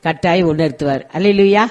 கட்டாயம் உணர்த்துவார் அல்லையா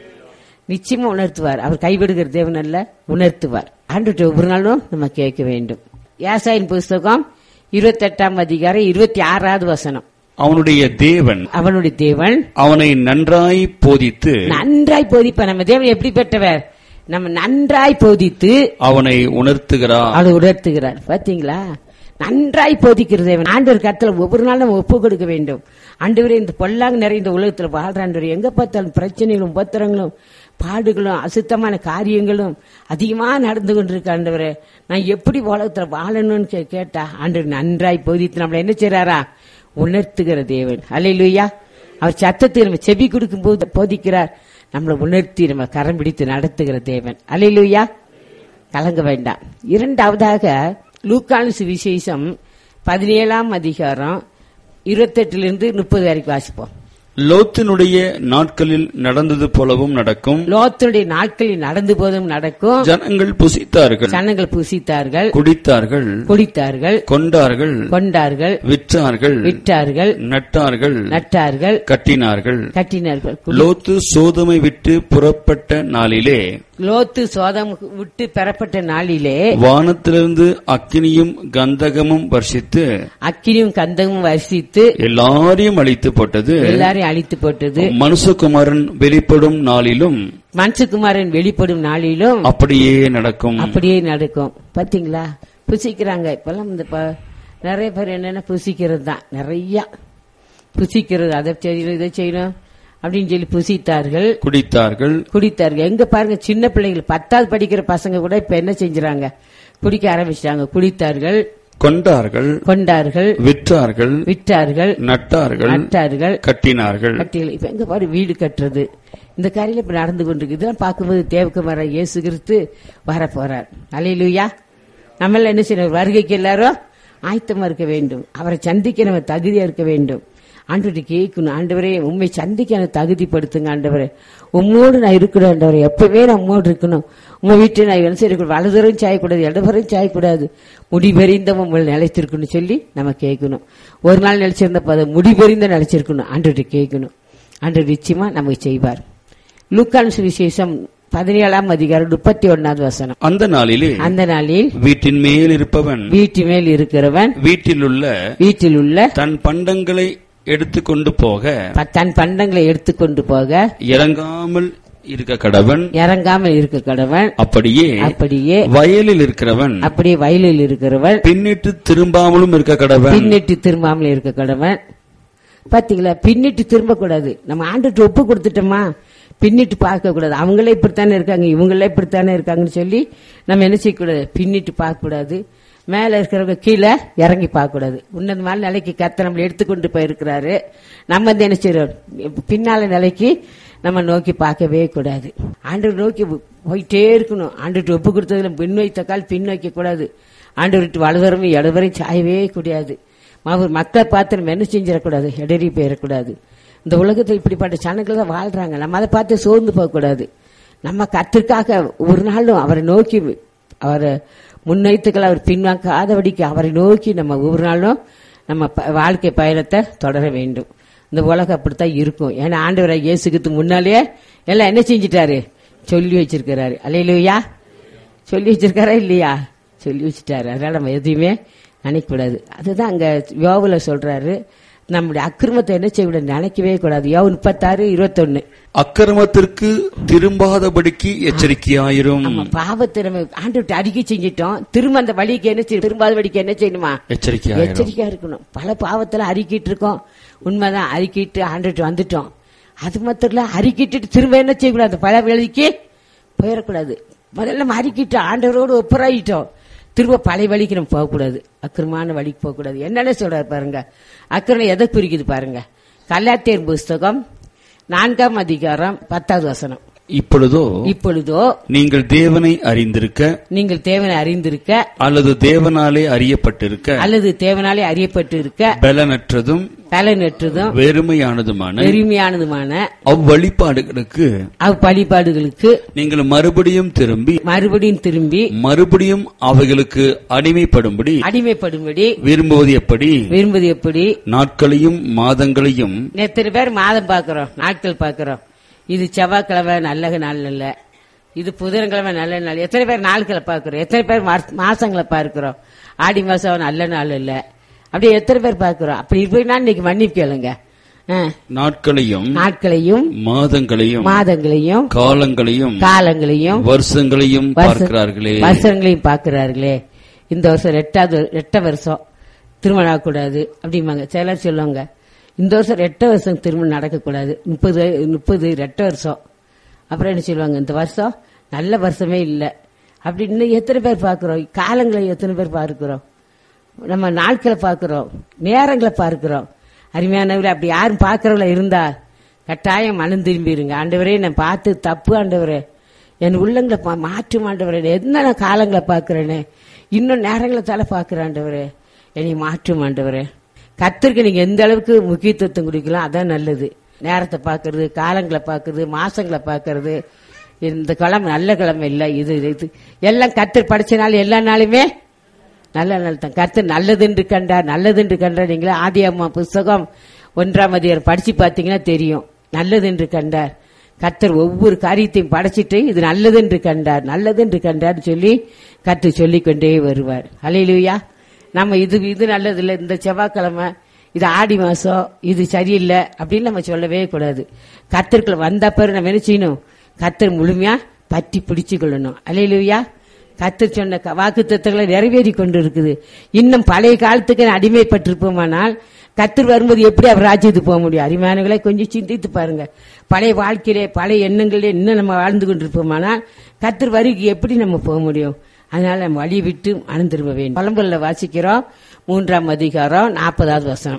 நிச்சயமா உணர்த்துவார் அவர் கைவிடுகிற தேவன் அல்ல உணர்த்துவார் ஆண்டு ஒவ்வொரு நாளும் நம்ம கேட்க வேண்டும் யாசாயின் புஸ்தகம் இருபத்தெட்டாம் அதிகாரம் இருபத்தி ஆறாவது வசனம் அவனுடைய தேவன் அவனுடைய தேவன் அவனை நன்றாய் போதித்து நன்றாய் போதிப்பார் நம்ம தேவன் எப்படிப்பட்டவர் நம்ம நன்றாய் போதித்து அவனை உணர்த்துகிறார் அதை உணர்த்துகிறார் பாத்தீங்களா நன்றாய் போதிக்கிற தேவன் ஆண்டவர் கருத்துல ஒவ்வொரு நாளும் நம்ம ஒப்பு கொடுக்க வேண்டும் ஆண்டவரே இந்த பொல்லாங்க நிறைந்த உலகத்துல வாழ்ற ஆண்டவர் எங்க பார்த்தாலும் பிரச்சனைகளும் உபத்திரங்களும் பாடுகளும் அசுத்தமான காரியங்களும் அதிகமா நடந்து கொண்டிருக்க ஆண்டவரே நான் எப்படி உலகத்துல வாழணும்னு கே- கேட்டா ஆண்டவர் நன்றாய் போதித்து நம்மள என்ன செய்றாரா உணர்த்துகிற தேவன் அல்லையா அவர் சத்தத்தை நம்ம செவி கொடுக்கும் போது போதிக்கிறார் நம்மளை உணர்த்தி நம்ம கரம் பிடித்து நடத்துகிற தேவன் அல்லையா கலங்க வேண்டாம் இரண்டாவதாக லூக்கான சுவிசேஷம் பதினேழாம் அதிகாரம் இருபத்தெட்டுல முப்பது வரைக்கும் வாசிப்போம் லோத்தினுடைய நாட்களில் நடந்தது போலவும் நடக்கும் லோத்தனுடைய நாட்களில் நடந்து போதும் நடக்கும் ஜனங்கள் புசித்தார்கள் சனங்கள் புசித்தார்கள் குடித்தார்கள் குடித்தார்கள் கொண்டார்கள் கொண்டார்கள் விற்றார்கள் விட்டார்கள் நட்டார்கள் நட்டார்கள் கட்டினார்கள் கட்டினார்கள் லோத்து சோதமை விட்டு புறப்பட்ட நாளிலே லோத்து சோதம் விட்டு பெறப்பட்ட நாளிலே வானத்திலிருந்து அக்கினியும் கந்தகமும் வர்ஷித்து அக்கினியும் கந்தமும் வரிசித்து எல்லாரையும் அழித்து போட்டது எல்லாரையும் அழித்து போட்டது மனுஷகுமாரன் வெளிப்படும் நாளிலும் மனுஷகுமாரன் வெளிப்படும் நாளிலும் அப்படியே நடக்கும் அப்படியே நடக்கும் பாத்தீங்களா புசிக்கிறாங்க இப்பெல்லாம் இந்த ப- நிறைய பேர் என்னன்னா புசிக்கிறது தான் நிறைய புசிக்கிறது அதை செய்யணும் இதை செய்யணும் அப்படின்னு சொல்லி புசித்தார்கள் குடித்தார்கள் குடித்தார்கள் எங்க பாருங்க சின்ன பிள்ளைகள் பத்தாவது படிக்கிற பசங்க கூட இப்ப என்ன செஞ்சுறாங்க குடிக்க ஆரம்பிச்சிட்டாங்க குடித்தார்கள் கொண்டார்கள் கொண்டார்கள் விற்றார்கள் விட்டார்கள் நட்டார்கள் நட்டார்கள் கட்டினார்கள் கட்டிகள் இப்ப எங்க பாரு வீடு கட்டுறது இந்த காரியம் இப்ப நடந்து கொண்டிருக்கு இதெல்லாம் பார்க்கும்போது தேவகுமார இயேசு கிறிஸ்து வர போறார் அலையிலுயா நம்மள என்ன செய்யணும் வருகைக்கு எல்லாரும் ஆயத்தமா இருக்க வேண்டும் அவரை சந்திக்க நம்ம தகுதியா இருக்க வேண்டும் ஆண்டவரை கேட்கணும் ஆண்டவரே உண்மை சந்திக்க எனக்கு தகுதிப்படுத்துங்க ஆண்டவரே உம்மோடு நான் இருக்கணும் ஆண்டவரே எப்பவே நான் உம்மோடு இருக்கணும் உங்க வீட்டில் நான் என்ன செய்யக்கூடாது வலதுவரும் சாயக்கூடாது இடதுவரும் சாயக்கூடாது முடிபெறிந்த உங்களை நிலைத்திருக்கணும் சொல்லி நம்ம கேட்கணும் ஒரு நாள் நிலைச்சிருந்த போதும் முடிபெறிந்த நிலைச்சிருக்கணும் ஆண்டவரை கேட்கணும் ஆண்டவர் நிச்சயமா நமக்கு செய்வார் லூக்கான் சுவிசேஷம் பதினேழாம் அதிகாரம் முப்பத்தி ஒன்னாவது வசனம் அந்த நாளிலே அந்த நாளில் வீட்டின் மேல் இருப்பவன் வீட்டு மேல் இருக்கிறவன் வீட்டிலுள்ள வீட்டில் உள்ள தன் பண்டங்களை எடுத்துக்கொண்டு போக ப- தன் பண்டங்களை எடுத்துக்கொண்டு போக இறங்காமல் இருக்க கடவன் இறங்காமல் இருக்க கடவன் அப்படியே அப்படியே வயலில் இருக்கிறவன் அப்படியே வயலில் இருக்கிறவன் பின்னிட்டு திரும்பாமலும் இருக்க கடவன் பின்னிட்டு திரும்பாமல் இருக்க கடவன் பாத்தீங்களா பின்னிட்டு திரும்ப கூடாது நம்ம ஆண்டுட்டு ஒப்பு கொடுத்துட்டோமா பின்னிட்டு பார்க்க கூடாது அவங்களே இப்படித்தானே இருக்காங்க இவங்களே இப்படித்தானே இருக்காங்கன்னு சொல்லி நம்ம என்ன செய்யக்கூடாது பின்னிட்டு பார்க்க கூடாது மேல இருக்கிறவங்க கீழே இறங்கி பார்க்க கூடாது உன்னதமான நிலைக்கு கத்த நம்மளை எடுத்துக்கொண்டு போயிருக்கிறாரு நம்ம வந்து என்ன செய்யறோம் பின்னால நிலைக்கு நம்ம நோக்கி பார்க்கவே கூடாது ஆண்டவர் நோக்கி போயிட்டே இருக்கணும் ஆண்டுட்டு ஒப்பு கொடுத்ததுல பின் வைத்த கால் பின் வைக்க கூடாது ஆண்டவர்கிட்ட வலதுவரும் இடவரையும் சாயவே கூடாது அவர் மக்களை பார்த்து நம்ம என்ன செஞ்சிடக்கூடாது இடறி போயிடக்கூடாது இந்த உலகத்தில் இப்படிப்பட்ட சனங்கள் தான் வாழ்றாங்க நம்ம அதை பார்த்து சோர்ந்து போகக்கூடாது நம்ம கத்திற்காக ஒரு நாளும் அவரை நோக்கி அவரை முன்வைத்துக்கள் அவர் பின்வாங்காதபடிக்கு அவரை நோக்கி நம்ம ஒவ்வொரு நாளும் நம்ம ப- வாழ்க்கை பயணத்தை தொடர வேண்டும் இந்த உலகம் அப்படித்தான் இருக்கும் ஏன்னா ஆண்டவரை இயேசுக்கு முன்னாலேயே எல்லாம் என்ன செஞ்சிட்டாரு சொல்லி வச்சிருக்கிறாரு அலையிலுயா சொல்லி வச்சிருக்காரா இல்லையா சொல்லி வச்சுட்டாரு அதனால நம்ம எதையுமே நினைக்கக்கூடாது அதுதான் அங்க யோவுல சொல்றாரு நம்முடைய அக்கிரமத்தை என்ன செய்யக்கூடாது நினைக்கவே கூடாது யோவு முப்பத்தாறு இருபத்தொன்னு அக்கிரமத்திற்கு திரும்பாதபடிக்கு எச்சரிக்கையாயிரும் நம்ம பாவத்தை நம்ம ஆண்டு அறிக்கை செஞ்சிட்டோம் திரும்ப அந்த வழிக்கு என்ன செய்யணும் திரும்பாத வழிக்கு என்ன செய்யணுமா எச்சரிக்கையாயிரும் எச்சரிக்கையா இருக்கணும் பல பாவத்துல அறிக்கிட்டு இருக்கோம் உண்மைதான் அறிக்கிட்டு ஆண்டுட்டு வந்துட்டோம் அது மாத்திரம் இல்ல அறிக்கிட்டு திரும்ப என்ன செய்யக்கூடாது பல வேலைக்கு போயிடக்கூடாது முதல்ல நம்ம அறிக்கிட்டு ஆண்டவரோடு ஒப்புராயிட்டோம் திரும்ப பழைய வழிக்கு நம்ம போகக்கூடாது அக்கிரமான வழிக்கு போகக்கூடாது என்னென்ன சொல்றாரு பாருங்க அக்கிரமம் எதை குறிக்குது பாருங்க கல்லாத்தியர் புஸ்தகம் நான்காம் அதிகாரம் பத்தாவது வசனம் இப்பொழுதோ இப்பொழுதோ நீங்கள் தேவனை அறிந்திருக்க நீங்கள் தேவனை அறிந்திருக்க அல்லது தேவனாலே அறியப்பட்டிருக்க அல்லது தேவனாலே அறியப்பட்டு இருக்க பலனற்றதும் பலனற்றதும் வெறுமையானதுமான பெருமையானதுமான அவ்வழிபாடுகளுக்கு அவ் பழிபாடுகளுக்கு நீங்கள் மறுபடியும் திரும்பி மறுபடியும் திரும்பி மறுபடியும் அவைகளுக்கு அடிமைப்படும்படி அடிமைப்படும்படி விரும்புவது எப்படி விரும்புவது எப்படி நாட்களையும் மாதங்களையும் எத்தனை பேர் மாதம் பார்க்கிறோம் நாட்கள் பார்க்கிறோம் இது செவ்வாய்க்கிழமை நல்ல நாள் இல்ல இது புதன்கிழமை நல்ல நாள் எத்தனை பேர் நாட்களை பார்க்கிறோம் எத்தனை பேர் மாச- மாசங்களை பார்க்கிறோம் ஆடி மாசம் நல்ல நாள் இல்ல அப்படி எத்தனை பேர் பார்க்கிறோம் அப்படி இருப்பீங்கன்னா இன்னைக்கு மன்னிப்பு கேளுங்க ஆ. நாட்களையும் நாட்களையும் மாதங்களையும் மாதங்களையும் காலங்களையும் காலங்களையும் வருஷங்களையும் வருஷ- பார்க்கிறார்களே வருஷங்களையும் பார்க்கிறார்களே இந்த வருஷம் ரெட்டாவது ரெட்ட வருஷம் திருமணம் ஆகக்கூடாது அப்படிம்பாங்க சிலர் சொல்லுவாங்க இந்த வருஷம் ரெட்ட வருஷம் திருமணம் நடக்கக்கூடாது முப்பது முப்பது ரெட்ட வருஷம் அப்புறம் என்ன சொல்லுவாங்க இந்த வருஷம் நல்ல வருஷமே இல்லை அப்படின்னு எத்தனை பேர் பார்க்கிறோம் காலங்களை எத்தனை பேர் பார்க்கிறோம் நம்ம நாட்களை பார்க்கிறோம் நேரங்களை பார்க்கிறோம் அருமையானவரை அப்படி யாரும் பார்க்கறவங்கள இருந்தா கட்டாயம் மனம் திரும்பிடுங்க ஆண்டவரே நான் பார்த்து தப்பு ஆண்டவரே என் உள்ளங்களை பா- மாற்றும் ஆண்டவரே என்ன நான் காலங்களை பார்க்கிறேனே இன்னும் நேரங்களை தலை பார்க்கிறேன் ஆண்டவரே என்னை மாற்றும் ஆண்டவரே கத்திற்கு நீங்க எந்த அளவுக்கு முக்கியத்துவம் கொடுக்கலாம் அதான் நல்லது நேரத்தை பார்க்கறது காலங்களை பார்க்கறது மாசங்களை பார்க்கறது இந்த கிழமை நல்ல கிழமை இல்லை இது இது எல்லாம் கத்தர் படிச்ச நாள் எல்லா நாளுமே நல்ல நாள் தான் கர்த்தர் நல்லதென்று கண்டார் நல்லதென்று கண்டார் நீங்களே ஆதி அம்மா புஸ்தகம் ஒன்றாம் அதிகாரம் படிச்சு பார்த்தீங்கன்னா தெரியும் நல்லதென்று கண்டார் கர்த்தர் ஒவ்வொரு காரியத்தையும் படைச்சிட்டு இது நல்லதென்று கண்டார் நல்லதென்று கண்டார் சொல்லி கர்த்தர் சொல்லிக் கொண்டே வருவார் அலையிலுயா நம்ம இது இது நல்லதில்லை இந்த செவ்வாய்க்கிழமை இது ஆடி மாசம் இது சரியில்லை அப்படின்னு நம்ம சொல்லவே கூடாது கர்த்தருக்குள்ள வந்த பிறகு நம்ம என்ன செய்யணும் கர்த்தர் முழுமையா பற்றி பிடிச்சு கொள்ளணும் அலையிலுயா கர்த்தர் சொன்ன வாக்கு தத்துவங்களை நிறைவேறி கொண்டு இருக்குது இன்னும் பழைய காலத்துக்கு அடிமைப்பட்டிருப்போமானால் கர்த்தர் வரும்போது எப்படி அவர் ராஜ்யத்துக்கு போக முடியும் அருமையானங்களை கொஞ்சம் சிந்தித்து பாருங்க பழைய வாழ்க்கையிலே பழைய எண்ணங்களே இன்னும் நம்ம வாழ்ந்து கொண்டிருப்போமானால் கர்த்தர் வரிக்கு எப்படி நம்ம போக முடியும் அதனால நம்ம வழி விட்டு மனம் திரும்ப வேண்டும் பழம்புல வாசிக்கிறோம் மூன்றாம் அதிகாரம் நாற்பதாவது வசனம்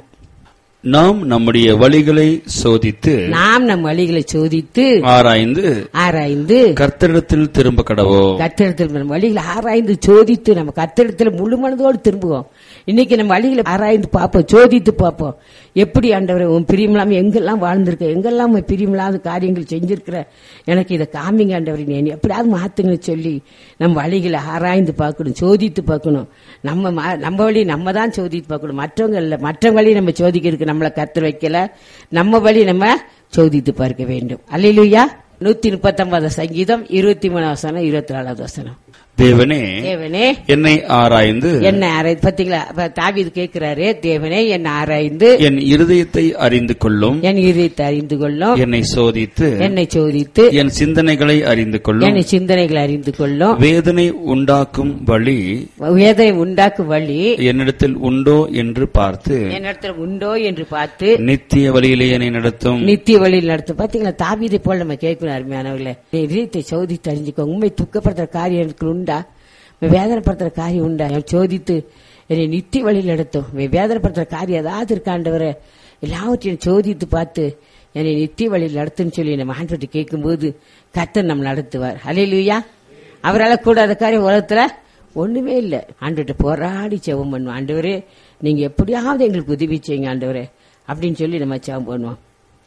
நாம் நம்முடைய வழிகளை சோதித்து நாம் நம் வழிகளை சோதித்து ஆராய்ந்து ஆராய்ந்து கர்த்தரிடத்தில் திரும்ப கடவோம் கத்திரத்தில் நம்ம வழிகளை ஆராய்ந்து சோதித்து நம்ம கத்திரத்தில் முழு மனதோடு திரும்புவோம் இன்னைக்கு நம்ம வழிகளை ஆராய்ந்து பார்ப்போம் சோதித்து பார்ப்போம் எப்படி ஆண்டவரை உன் பிரியமில்லாம எங்கெல்லாம் வாழ்ந்திருக்க எங்கெல்லாம் உன் பிரியமில்லாத காரியங்கள் செஞ்சிருக்கிற எனக்கு இதை காமிங்க ஆண்டவரை நீ எப்படியாவது மாத்துங்கன்னு சொல்லி நம்ம வழிகளை ஆராய்ந்து பார்க்கணும் சோதித்து பார்க்கணும் நம்ம ம- நம்ம வழி நம்ம தான் சோதித்து பார்க்கணும் மற்றவங்க இல்ல மற்றவங்க வழி நம்ம சோதிக்கிறதுக்கு நம்மளை கத்து வைக்கல நம்ம வழி நம்ம சோதித்து பார்க்க வேண்டும் அல்லையா நூத்தி முப்பத்தொன்பது சங்கீதம் இருபத்தி மூணாவது வசனம் இருபத்தி நாலாவது வசனம் தேவனே தேவனே என்னை ஆராய்ந்து என்ன ஆராய் பாத்தீங்களா அப்ப தாவீது கேட்கிறாரு தேவனே என்ன ஆராய்ந்து என் இருதயத்தை அறிந்து கொள்ளும் என் இதயத்தை அறிந்து கொள்ளும் என்னை சோதித்து என்னை சோதித்து என் சிந்தனைகளை அறிந்து கொள்ளும் என்னை சிந்தனைகளை அறிந்து கொள்ளும் வேதனை உண்டாக்கும் வழி வேதனை உண்டாக்கும் வழி என்னிடத்தில் உண்டோ என்று பார்த்து என்னிடத்தில் உண்டோ என்று பார்த்து நித்திய வழியிலே என்னை நடத்தும் நித்திய வழியில் நடத்தும் பாத்தீங்களா தாவீதை போல நம்ம கேட்கணும் அருமையானவர்களே நீ இதயத்தை சோதித்து அறிஞ்சுக்கோ உண்மை துக்கப்படுத்துற காரியம் எனக்கு உண்டா உண்மை வேதனைப்படுத்துற காரியம் உண்டா என்னை சோதித்து என்னை நித்திய வழியில் நடத்தும் உண்மை வேதனைப்படுத்துற காரியம் ஏதாவது இருக்காண்டவரை எல்லாவற்றையும் சோதித்து பார்த்து என்னை நித்திய வழியில் நடத்துன்னு சொல்லி நம்ம ஆண்டவர்கிட்ட கேட்கும்போது கர்த்தர் நம்ம நடத்துவார் அலையிலுயா அவரால் கூடாத காரியம் உலகத்துல ஒண்ணுமே இல்லை ஆண்டுகிட்ட போராடி செவம் பண்ணுவோம் ஆண்டவரே நீங்க எப்படியாவது எங்களுக்கு உதவி செய்யுங்க ஆண்டவரே அப்படின்னு சொல்லி நம்ம செவம் பண்ணுவோம்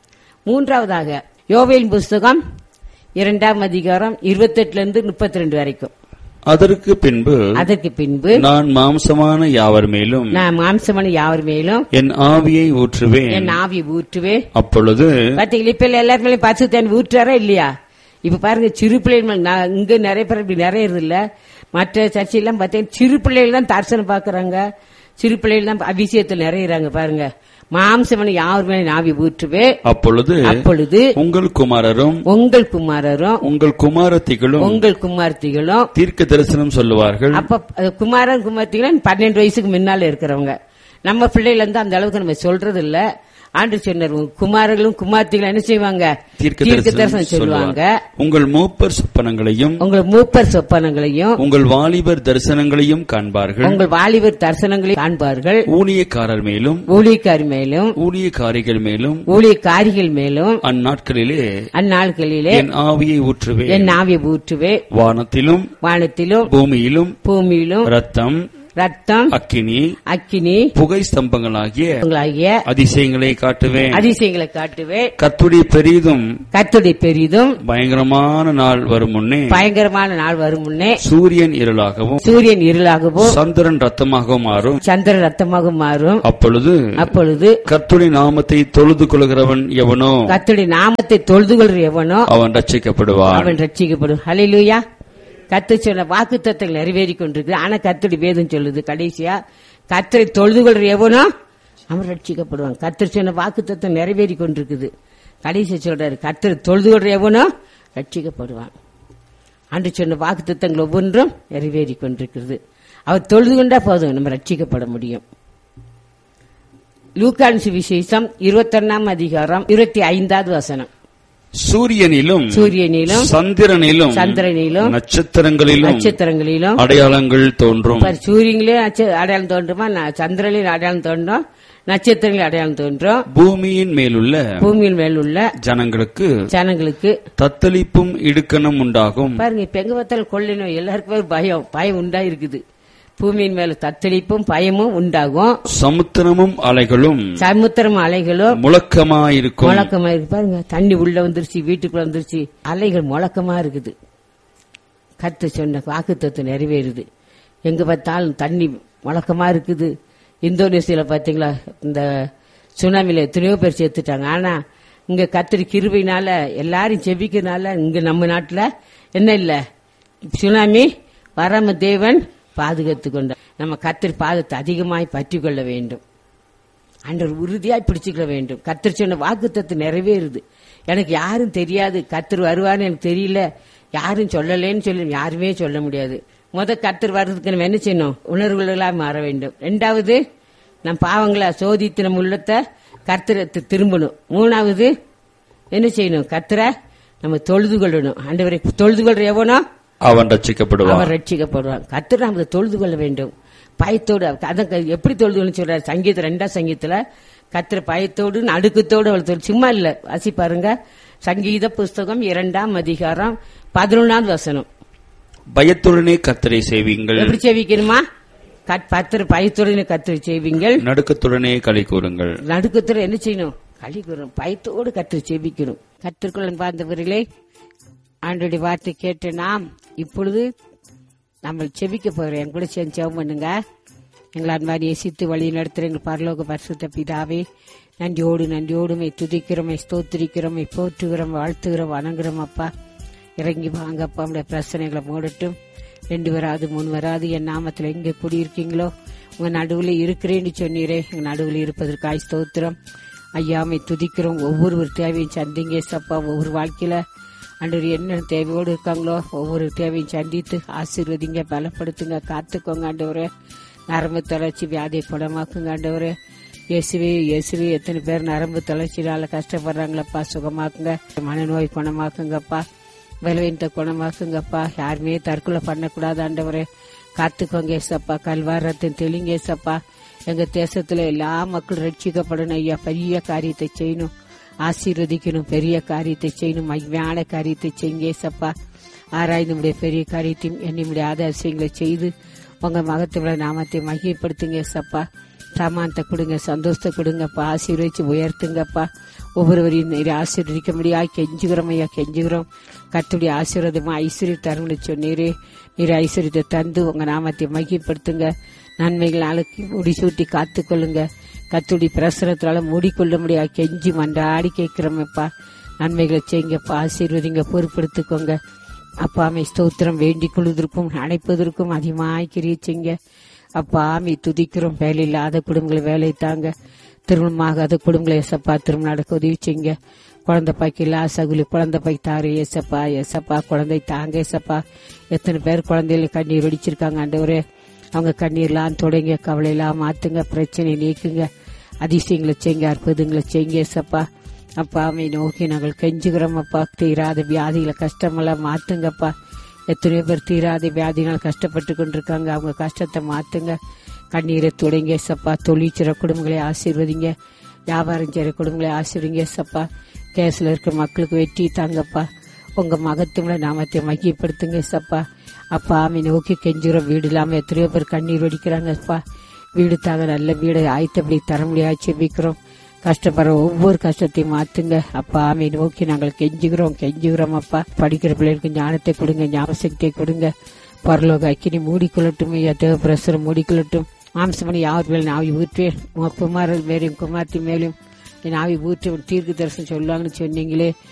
மூன்றாவதாக யோவேல் புஸ்தகம் இரண்டாம் அதிகாரம் இருபத்தெட்டுல இருந்து முப்பத்தி ரெண்டு வரைக்கும் அதற்கு பின்பு அதற்கு பின்பு நான் மாம்சமான யாவர் மேலும் நான் மாம்சமணி யாவர் மேலும் என் ஆவியை ஊற்றுவேன் என் ஆவி ஊற்றுவேன் அப்பொழுது பாத்தீங்களா இப்ப எல்லாரும் மேலயும் பசு தண்ணி ஊற்றுறாரா இல்லையா இப்ப பாருங்க சிறு பிள்ளைகள் மேல நான் இங்க நிறைய பேர் இப்படி நிறைய இல்ல மற்ற சர்ச்சையெல்லாம் பார்த்தீங்கன்னா சிறு பிள்ளைகள் தான் தரிசனம் பாக்குறாங்க சிறு பிள்ளைகள் தான் அபிஷேகத்தில் நிறையிறாங்க பாருங்க மாம்சமணி யாவர் மேலே ஆவி ஊற்றுவே அப்பொழுது அப்பொழுது உங்கள் குமாரரும் உங்கள் குமாரரும் உங்கள் குமாரத்திகளும் உங்கள் குமார்த்திகளும் தீர்க்க தரிசனம் சொல்லுவார்கள் அப்ப அது குமாரன் குமார்த்திகளும் பன்னெண்டு வயசுக்கு முன்னால இருக்கிறவங்க நம்ம பிள்ளைகள் வந்து அந்த அளவுக்கு நம்ம சொல்றது இல்ல ஆண்டு சொன்னார் உங்க குமாரர்களும் குமார்த்திகளும் என்ன செய்வாங்க தீர்க்க தரிசனம் தரிசனம் சொல்லுவாங்க உங்கள் மூப்பர் சொப்பனங்களையும் உங்கள் மூப்பர் சொப்பனங்களையும் உங்கள் வாலிபர் தரிசனங்களையும் காண்பார்கள் உங்கள் வாலிபர் தரிசனங்களையும் காண்பார்கள் ஊழியக்காரர் மேலும் ஊழியக்காரி மேலும் ஊழியக்காரிகள் மேலும் ஊழியக்காரிகள் மேலும் அந்நாட்களிலே அந்நாட்களிலே என் ஆவியை ஊற்றுவேன் என் ஆவியை ஊற்றுவே வானத்திலும் வானத்திலும் பூமியிலும் பூமியிலும் ரத்தம் ரத்தம் அக்கினி அக்கினி புகை ஸ்தம்பங்களாகிய உங்களாகிய அதிசயங்களை காட்டுவேன் அதிசயங்களை காட்டுவே கத்துடைய பெரிதும் கத்துடைய பெரிதும் பயங்கரமான நாள் வரும் முன்னே பயங்கரமான நாள் வரும் முன்னே சூரியன் இருளாகவும் சூரியன் இருளாகவும் சந்திரன் ரத்தமாகவும் மாறும் சந்திர ரத்தமாக மாறும் அப்பொழுது அப்பொழுது கர்த்துடைய நாமத்தை தொழுது கொள்கிறவன் எவனோ கத்துடைய நாமத்தை தொழுது கொள்ற எவனோ அவன் ரட்சிக்கப்படுவான் அவன் ரட்சிக்கப்படும் ஹalleluya கத்து சொன்ன வாக்கு தத்தங்கள் நிறைவேறி கொண்டிருக்கு ஆனா கத்தடி வேதம் சொல்லுது கடைசியா கத்தரை தொழுது கொள்ற எவனோ அவன் ரட்சிக்கப்படுவான் கத்தர் சொன்ன வாக்கு தத்தம் நிறைவேறி கொண்டிருக்குது கடைசியா சொல்றாரு கத்தரை தொழுது கொள்ற எவனோ ரட்சிக்கப்படுவான் அன்று சொன்ன வாக்கு தத்தங்கள் ஒவ்வொன்றும் நிறைவேறி கொண்டிருக்கிறது அவர் தொழுது கொண்டா போதும் நம்ம ரட்சிக்கப்பட முடியும் லூக்கான் சுவிசேஷம் இருபத்தொன்னாம் அதிகாரம் இருபத்தி ஐந்தாவது வசனம் சூரியனிலும் சூரியனிலும் சந்திரனிலும் சந்திரனிலும் நட்சத்திரங்களிலும் நட்சத்திரங்களிலும் அடையாளங்கள் தோன்றும் பாரு, சூரியனிலே நட்ச- அடையாளம் தோன்றுமா ந- சந்திரனில் அடையாளம் தோன்றும் நட்சத்திரங்களில் அடையாளம் தோன்றும் பூமியின் மேலுள்ள பூமியின் மேல் உள்ள ஜனங்களுக்கு ஜனங்களுக்கு தத்தளிப்பும் இடுக்கணும் உண்டாகும் பாருங்க இப்ப எங்க பார்த்தாலும் கொள்ளை நோய் எல்லாருக்குமே ஒரு பயம் பயம் உண்டா இருக்குது பூமியின் மேல தத்தளிப்பும் பயமும் உண்டாகும் சமுத்திரமும் அலைகளும் சமுத்திரம் அலைகளும் முழக்கமாயிருக்கும் முழக்கமா இருக்கு பாருங்க தண்ணி உள்ள வந்துருச்சு வீட்டுக்குள்ள வந்துருச்சு அலைகள் முழக்கமா இருக்குது கத்து சொன்ன வாக்குத்தத்து நிறைவேறுது எங்க பார்த்தாலும் தண்ணி முழக்கமா இருக்குது இந்தோனேசியால பாத்தீங்களா இந்த சுனாமில எத்தனையோ பேர் சேர்த்துட்டாங்க ஆனா இங்க கத்திரி கிருபையினால எல்லாரும் செபிக்கிறனால இங்க நம்ம நாட்டுல என்ன இல்ல சுனாமி வராம தேவன் பாதுகாத்து கொண்ட நம்ம கத்திரி பாதத்தை அதிகமாய் பற்றி கொள்ள வேண்டும் ஆண்டவர் உறுதியாய் பிடிச்சுக்க வேண்டும் கத்தர் சொன்ன வாக்குத்தத்து நிறைவேறுது எனக்கு யாரும் தெரியாது கத்தர் வருவான்னு எனக்கு தெரியல யாரும் சொல்லலேன்னு சொல்லி யாருமே சொல்ல முடியாது முத கத்தர் வர்றதுக்கு நம்ம என்ன செய்யணும் உணர்வுகளா மாற வேண்டும் ரெண்டாவது நம் பாவங்களை சோதித்து நம்ம உள்ளத்தை கர்த்தரை திரும்பணும் மூணாவது என்ன செய்யணும் கர்த்தரை நம்ம தொழுது கொள்ளணும் ஆண்டவரை தொழுது கொள்ற எவனோ அவன் ரட்சிக்கப்படுவான் அவர் ரட்சிக்கப்படுவான் கர்த்தர் நாம் தொழுது கொள்ள வேண்டும் பயத்தோடு அதான் க- எப்படி தொழுதுன்னு சொல்றாரு சங்கீதம் ரெண்டாம் சங்கீதத்துல கர்த்தர் பயத்தோடு நடுக்கத்தோடு அவள் தொழு சும்மா இல்ல வாசி பாருங்க சங்கீத புஸ்தகம் இரண்டாம் அதிகாரம் பதினொன்னாவது வசனம் பயத்துடனே கர்த்தரை சேவிங்கள் எப்படி செவிக்கணுமா பத்திர பயத்துடனே கர்த்தரை செய்வீங்கள் நடுக்கத்துடனே களி கூறுங்கள் நடுக்கத்துல என்ன செய்யணும் களி கூறணும் பயத்தோடு கர்த்தரை செவிக்கணும் கத்திற்குள்ள பார்த்தவர்களே ஆண்டுடைய வார்த்தை கேட்டு நாம் இப்பொழுது நம்ம செபிக்க போகிறோம் என் கூட சேர்ந்து ஜெபம் பண்ணுங்க எங்களை அன்பாரி எசித்து வழி நடத்துகிற எங்கள் பரலோக பரிசுத்த பிதாவே நன்றியோடு நன்றியோடுமை துதிக்கிறோமை ஸ்தோத்திரிக்கிறோமை போற்றுகிறோம் வாழ்த்துகிறோம் வணங்குறோம் அப்பா இறங்கி வாங்கப்பா நம்முடைய பிரச்சனைகளை மூடட்டும் ரெண்டு வராது மூணு வராது என் நாமத்தில் எங்கே குடியிருக்கீங்களோ உங்க நடுவில் இருக்கிறேன்னு சொன்னீரே எங்க நடுவில் இருப்பதற்காய் ஸ்தோத்திரம் ஐயாமை துதிக்கிறோம் ஒவ்வொரு தேவையும் சந்திங்க சப்பா ஒவ்வொரு வாழ்க்கையில அன்றவர் என்ன தேவையோடு இருக்காங்களோ ஒவ்வொரு தேவையும் சந்தித்து ஆசீர்வதிங்க பலப்படுத்துங்க காத்துக்கோங்க ஆண்டவரே நரம்பு தளர்ச்சி வியாதியை குணமாக்குங்க ஆண்டவரே இயேசுவே இயேசுவே எத்தனை பேர் நரம்பு தளர்ச்சினால கஷ்டப்படுறாங்களப்பா சுகமாக்குங்க மனநோய் குணமாக்குங்கப்பா பலவீனத்தை குணமாக்குங்கப்பா யாருமே தற்கொலை பண்ணக்கூடாது ஆண்டவரே காத்துக்கோங்க ஏசப்பா கல்வாரத்தை தெளிங்க ஏசப்பா எங்க தேசத்துல எல்லா மக்களும் ரட்சிக்கப்படணும் ஐயா பெரிய காரியத்தை செய்யணும் ஆசீர்வதிக்கணும் பெரிய காரியத்தை செய்யணும் மகிமையான காரியத்தை செய்யுங்க ஏசப்பா ஆராய்ந்து முடிய பெரிய காரியத்தையும் என்னுடைய ஆதாரங்களை செய்து உங்க மகத்துவ நாமத்தை மகிமைப்படுத்துங்க ஏசப்பா சமானத்தை கொடுங்க சந்தோஷத்தை கொடுங்கப்பா ஆசீர்வதிச்சு உயர்த்துங்கப்பா ஒவ்வொருவரையும் நீர் ஆசீர்வதிக்க முடியா கெஞ்சுகிறோம் ஐயா கெஞ்சுகிறோம் கத்துடைய ஆசீர்வாதமா ஐஸ்வர்ய தரும்னு சொன்னீரே நீர் ஐஸ்வர்யத்தை தந்து உங்க நாமத்தை மகிமைப்படுத்துங்க நன்மைகள் நாளுக்கு முடிசூட்டி காத்துக்கொள்ளுங்க கத்துடைய பிரசனத்தால மூடிக்கொள்ள முடியா கெஞ்சி மன்றாடி கேட்கிறோமப்பா நன்மைகளை செய்யுங்கப்பா ஆசீர்வதிங்க பொறுப்படுத்திக்கோங்க அப்பாமை ஸ்தோத்திரம் வேண்டிக் கொள்வதற்கும் அணைப்பதற்கும் அதிகமாய் கிரிச்சிங்க அப்பா ஆமி துதிக்கிறோம் வேலை இல்லாத குடும்பங்களை வேலை தாங்க திருமணமாகாத குடும்பங்களை எசப்பா திருமணம் நடக்க உதவி செய்யுங்க குழந்தை பாய்க்கு இல்ல சகுலி குழந்தை பாய்க்கு தாரு ஏசப்பா ஏசப்பா குழந்தை தாங்க ஏசப்பா எத்தனை பேர் குழந்தைகளை கண்ணீர் வெடிச்சிருக்காங்க ஆண்டவரே அவங்க கண்ணீர்லாம் தொடங்க கவலையெல்லாம் மாத்துங்க பிரச்சனை நீக்குங்க அதிசயங்களை செய்யுங்க அற்புதங்களை செய்யுங்க ஏசப்பா அப்பா அவை நோக்கி நாங்கள் கெஞ்சுகிறோம் அப்பா தீராத வியாதிகளை கஷ்டமெல்லாம் மாத்துங்கப்பா எத்தனையோ பேர் தீராத வியாதினால் கஷ்டப்பட்டு கொண்டிருக்காங்க அவங்க கஷ்டத்தை மாத்துங்க கண்ணீரை தொடங்க சப்பா தொழிற்சிற குடும்பங்களை ஆசீர்வதிங்க வியாபாரம் செய்கிற குடும்பங்களை ஆசீர்வதிங்க சப்பா கேஸ்ல இருக்கிற மக்களுக்கு வெற்றி தாங்கப்பா உங்க மகத்துவங்களை நாமத்தை மகிப்படுத்துங்க சப்பா அப்பா ஆமை நோக்கி கெஞ்சுற வீடு இல்லாம எத்தனையோ பேர் கண்ணீர் வடிக்கிறாங்கப்பா வீடு தாங்க நல்ல வீடை ஆயத்தப்படி தர முடியாது செபிக்கிறோம் கஷ்டப்படுற ஒவ்வொரு கஷ்டத்தையும் மாத்துங்க அப்பா ஆமை நோக்கி நாங்கள் கெஞ்சுகிறோம் கெஞ்சுகிறோம் அப்பா படிக்கிற பிள்ளைகளுக்கு ஞானத்தை கொடுங்க ஞாபகத்தை கொடுங்க பரலோக அக்கினி மூடிக்கொள்ளட்டும் ஐயா தேவபிரசரம் மூடிக்கொள்ளட்டும் மாம்சமணி யார் மேல் நாவி ஊற்றுவேன் உங்க குமாரர் மேலும் குமாரத்தின் மேலும் என் ஆவி ஊற்றி தீர்க்கு தரிசனம் சொல்லுவாங்கன்னு சொன்னீங்களே